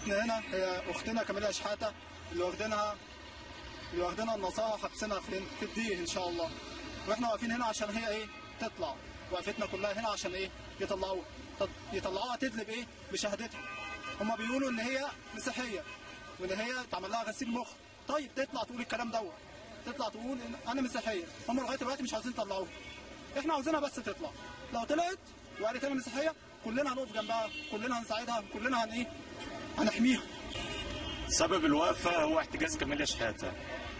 وقفتنا هنا هي اختنا كاميلا شحاته اللي واخدينها اللي واخدينها النصارى حابسينها في في الدين ان شاء الله واحنا واقفين هنا عشان هي ايه تطلع وقفتنا كلها هنا عشان ايه يطلعوها طب يطلعوها تدلب ايه بشهادتها هم بيقولوا ان هي مسيحيه وان هي اتعمل لها غسيل مخ طيب تطلع تقول الكلام دوت تطلع تقول إن انا مسيحيه هم لغايه دلوقتي مش عايزين يطلعوها احنا عاوزينها بس تطلع لو طلعت وقالت انا مسيحيه كلنا هنقف جنبها كلنا هنساعدها كلنا هن ايه هنحميها سبب الوقفة هو احتجاز كاميليا شحاتة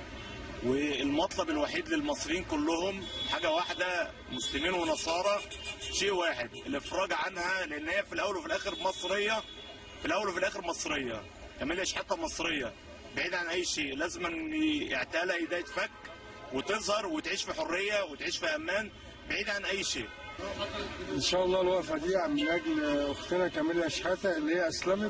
والمطلب الوحيد للمصريين كلهم حاجة واحدة مسلمين ونصارى شيء واحد الافراج عنها لان هي في الاول وفي الاخر مصرية في الاول وفي الاخر مصرية كاميليا شحاتة مصرية بعيد عن اي شيء لازم ان اعتالها ايديها تفك وتظهر وتعيش في حرية وتعيش في امان بعيد عن اي شيء ان شاء الله الوقفه دي من اجل اختنا كاميليا شحاته اللي هي اسلمت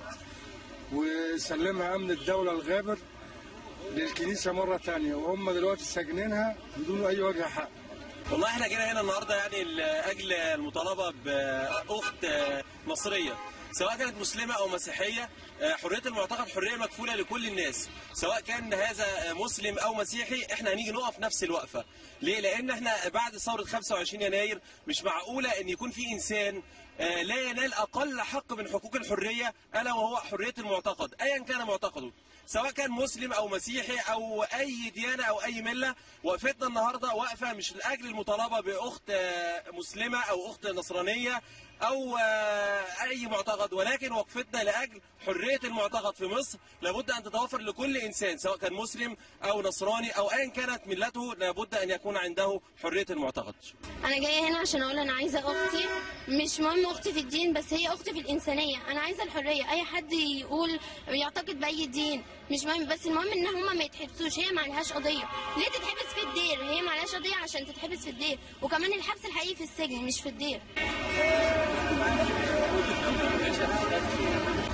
وسلمها امن الدوله الغابر للكنيسه مره تانية وهم دلوقتي ساجنينها بدون اي وجه حق والله احنا جينا هنا النهارده يعني لاجل المطالبه باخت مصريه سواء كانت مسلمه او مسيحيه حريه المعتقد حريه مكفوله لكل الناس سواء كان هذا مسلم او مسيحي احنا هنيجي نقف نفس الوقفه ليه لان احنا بعد ثوره 25 يناير مش معقوله ان يكون في انسان لا ينال اقل حق من حقوق الحريه الا وهو حريه المعتقد ايا كان معتقده سواء كان مسلم او مسيحي او اي ديانه او اي مله وقفتنا النهارده واقفه مش لاجل المطالبه باخت مسلمه او اخت نصرانيه او اي معتقد ولكن وقفتنا لاجل حريه المعتقد في مصر لابد ان تتوفر لكل انسان سواء كان مسلم او نصراني او ايا كانت ملته لابد ان يكون عنده حريه المعتقد انا جايه هنا عشان اقول انا عايزه اختي مش مهم اختي في الدين بس هي اختي في الانسانيه انا عايزه الحريه اي حد يقول يعتقد باي دين مش مهم بس المهم ان هما ما يتحبسوش هي ما عليهاش قضيه ليه تتحبس في الدير هي ما عليهاش قضيه عشان تتحبس في الدير وكمان الحبس الحقيقي في السجن مش في الدير